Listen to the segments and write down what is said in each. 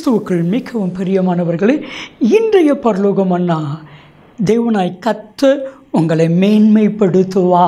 கிறிஸ்துவுக்குள் மிகவும் பிரியமானவர்களே இன்றைய பரலோகம் அண்ணா தேவனாய் கத்து உங்களை மேன்மைப்படுத்துவா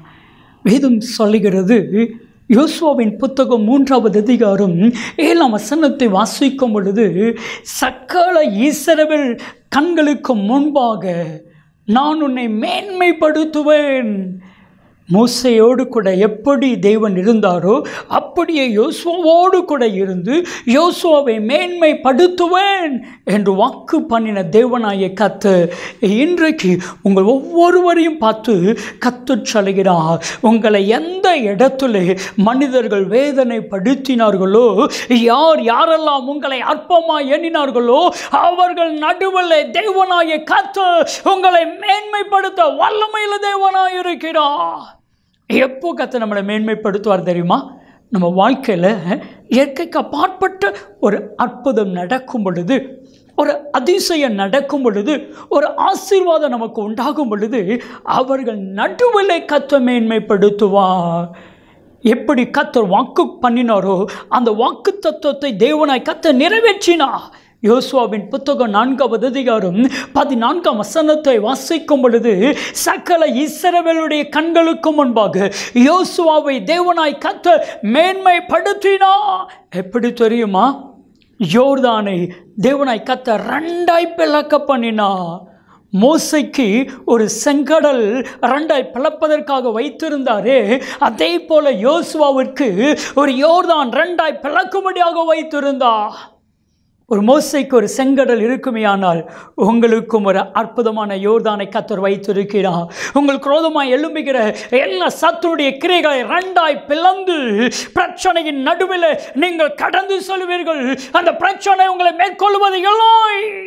வேதம் சொல்லுகிறது யோசுவாவின் புத்தகம் மூன்றாவது அதிகாரம் ஏழாம் வசனத்தை வாசிக்கும் பொழுது சக்கல ஈசரவில் கண்களுக்கு முன்பாக நான் உன்னை மேன்மைப்படுத்துவேன் மோசையோடு கூட எப்படி தேவன் இருந்தாரோ அப்படியே யோசுவாவோடு கூட இருந்து யோசுவாவை மேன்மைப்படுத்துவேன் என்று வாக்கு பண்ணின தேவனாய கத்து இன்றைக்கு உங்கள் ஒவ்வொருவரையும் பார்த்து கத்து சொல்கிறார் உங்களை எந்த இடத்துல மனிதர்கள் வேதனைப்படுத்தினார்களோ யார் யாரெல்லாம் உங்களை அற்பமாய் எண்ணினார்களோ அவர்கள் நடுவில் தேவனாய கத்து உங்களை மேன்மைப்படுத்த வல்லமையில் தேவனாய் இருக்கிறார் எப்போ கத்தை நம்மளை மேன்மைப்படுத்துவார் தெரியுமா நம்ம வாழ்க்கையில் இயற்கைக்கு அப்பாற்பட்ட ஒரு அற்புதம் நடக்கும் பொழுது ஒரு அதிசயம் நடக்கும் பொழுது ஒரு ஆசீர்வாதம் நமக்கு உண்டாகும் பொழுது அவர்கள் நடுவிலை கத்த மேன்மைப்படுத்துவார் எப்படி கத்தர் வாக்கு பண்ணினாரோ அந்த வாக்கு தத்துவத்தை தேவனாய் கத்த நிறைவேற்றினார் யோசுவாவின் புத்தகம் நான்காவது அதிகாரம் பதினான்காம் வசனத்தை வாசிக்கும் பொழுது சகல இஸ்ரவேலுடைய கண்களுக்கு முன்பாக யோசுவாவை தேவனாய் கத்த மேன்மைப்படுத்தினா எப்படி தெரியுமா யோர்தானை தேவனாய் கத்த ரெண்டாய் பிளக்க பண்ணினா மோசைக்கு ஒரு செங்கடல் ரெண்டாய் பிளப்பதற்காக வைத்திருந்தாரே அதே போல யோசுவாவிற்கு ஒரு யோர்தான் ரெண்டாய் பிளக்கும்படியாக வைத்திருந்தார் ஒரு மோசைக்கு ஒரு செங்கடல் இருக்குமே ஆனால் உங்களுக்கும் ஒரு அற்புதமான யோர்தானை கத்தர் வைத்திருக்கிறார் உங்கள் குரோதமாய் எழும்புகிற எல்லா சத்துடைய கிரைகளை ரெண்டாய் பிளந்து பிரச்சனையின் நடுவில் நீங்கள் கடந்து செல்வீர்கள் அந்த பிரச்சனை உங்களை மேற்கொள்வது இல்லை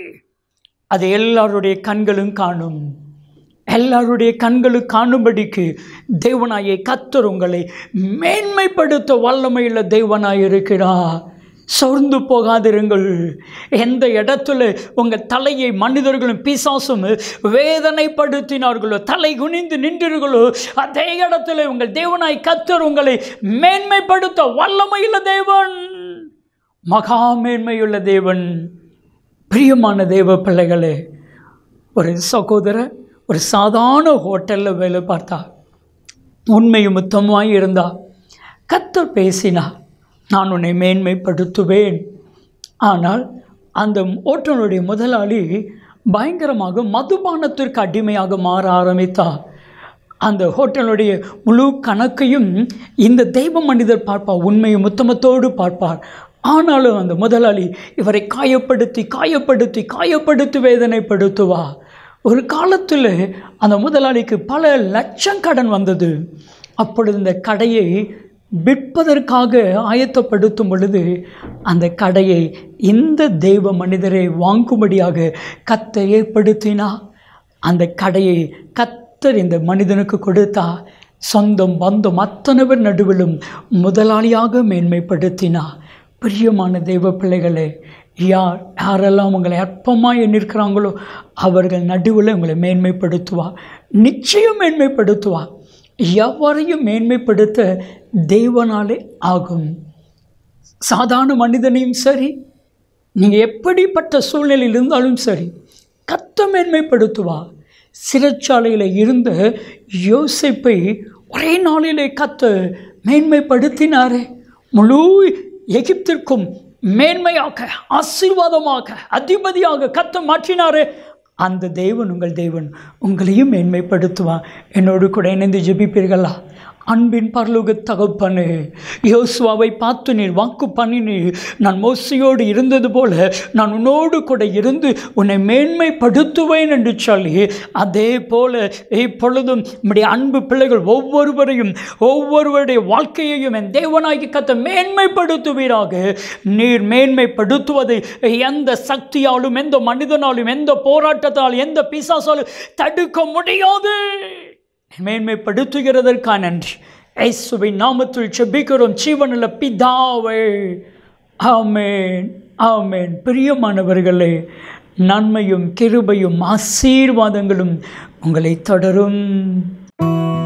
அது எல்லாருடைய கண்களும் காணும் எல்லாருடைய கண்களும் காணும்படிக்கு தேவனாயை கத்தர் உங்களை மேன்மைப்படுத்த வல்லமையுள்ள தேவனாய் இருக்கிறார் சோர்ந்து போகாதிருங்கள் எந்த இடத்துல உங்கள் தலையை மனிதர்களும் பிசாசும் வேதனைப்படுத்தினார்களோ தலை குனிந்து நின்றீர்களோ அதே இடத்துல உங்கள் தேவனாய் கத்தர் உங்களை மேன்மைப்படுத்த வல்லமையுள்ள தேவன் மகா மேன்மையுள்ள தேவன் பிரியமான தேவ பிள்ளைகளே ஒரு சகோதரர் ஒரு சாதாரண ஹோட்டலில் வேலை பார்த்தா உண்மையும் முத்தமாய் இருந்தா கத்தர் பேசினா நான் உன்னை மேன்மைப்படுத்துவேன் ஆனால் அந்த ஓட்டனுடைய முதலாளி பயங்கரமாக மதுபானத்திற்கு அடிமையாக மாற ஆரம்பித்தார் அந்த ஹோட்டலுடைய முழு கணக்கையும் இந்த தெய்வ மனிதர் பார்ப்பார் உண்மையும் முத்தமத்தோடு பார்ப்பார் ஆனாலும் அந்த முதலாளி இவரை காயப்படுத்தி காயப்படுத்தி காயப்படுத்தி வேதனைப்படுத்துவா ஒரு காலத்தில் அந்த முதலாளிக்கு பல லட்சம் கடன் வந்தது அப்பொழுது இந்த கடையை விற்பதற்காக ஆயத்தப்படுத்தும் பொழுது அந்த கடையை இந்த தெய்வ மனிதரை வாங்கும்படியாக கத்தை ஏற்படுத்தினா அந்த கடையை கத்தர் இந்த மனிதனுக்கு கொடுத்தா சொந்தம் பந்தம் அத்தனை பேர் நடுவிலும் முதலாளியாக மேன்மைப்படுத்தினா பிரியமான தெய்வ பிள்ளைகளே யார் யாரெல்லாம் உங்களை அற்பமாக எண்ணிருக்கிறாங்களோ அவர்கள் நடுவில் உங்களை மேன்மைப்படுத்துவா நிச்சயம் மேன்மைப்படுத்துவா எவரையும் மேன்மைப்படுத்த தெய்வனாலே ஆகும் சாதாரண மனிதனையும் சரி நீங்கள் எப்படிப்பட்ட சூழ்நிலையில் இருந்தாலும் சரி கத்த மேன்மைப்படுத்துவா சிறைச்சாலையில் இருந்த யோசிப்பை ஒரே நாளிலே கத்த மேன்மைப்படுத்தினாரே முழு எகிப்திற்கும் மேன்மையாக ஆசீர்வாதமாக அதிபதியாக கத்த மாற்றினாரே அந்த தேவன் உங்கள் தேவன் உங்களையும் மேன்மைப்படுத்துவான் என்னோடு கூட இணைந்து ஜெபிப்பீர்களா அன்பின் பரலோக தகப்பனு யோசுவாவை பார்த்து நீர் வாக்கு பண்ணினீர் நான் மோசையோடு இருந்தது போல நான் உன்னோடு கூட இருந்து உன்னை மேன்மைப்படுத்துவேன் என்று சொல்லி அதே போல இப்பொழுதும் நம்முடைய அன்பு பிள்ளைகள் ஒவ்வொருவரையும் ஒவ்வொருவருடைய வாழ்க்கையையும் என் தேவனாகி கத்த மேன்மைப்படுத்துவீராக நீர் மேன்மைப்படுத்துவதை எந்த சக்தியாலும் எந்த மனிதனாலும் எந்த போராட்டத்தாலும் எந்த பிசாசாலும் தடுக்க முடியாது மேன்மைப்படுத்துகிறதற்காக நன்றி ஐசுவின் நாமத்தில் செபிக்கிறோம் ஜீவனில் பிதாவே ஆமேன் ஆமேன் பிரியமானவர்களே நன்மையும் கிருபையும் ஆசீர்வாதங்களும் உங்களை தொடரும்